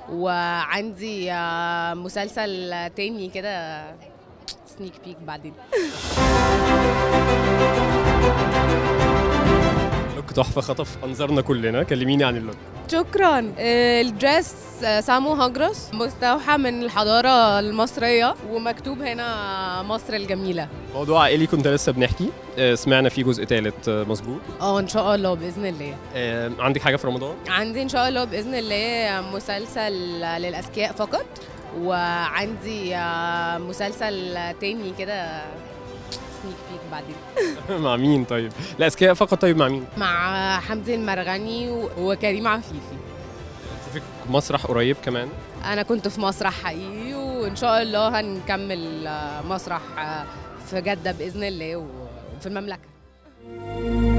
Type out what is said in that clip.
وعندي آه، مسلسل تاني كده سنيك بيك بعدين لوك تحفه خطف انظارنا كلنا كلميني عن اللوك شكرا آه، الدريس آه، سامو هجرس مستوحى من الحضارة المصرية ومكتوب هنا مصر الجميلة موضوع عائلي كنت لسه بنحكي آه، سمعنا فيه جزء ثالث مظبوط اه ان شاء الله باذن الله آه، عندك حاجه في رمضان عندي ان شاء الله باذن الله مسلسل للاذكياء فقط وعندي آه، مسلسل تاني كده سنيك بيك بعدين مع مين طيب لا اذكياء فقط طيب مع مين مع حمدي المرغني و- وكريم عفيفي شوفك مسرح قريب كمان انا كنت في مسرح حقيقي وان شاء الله هنكمل آه، مسرح آه، في جده باذن الله و- وفي المملكه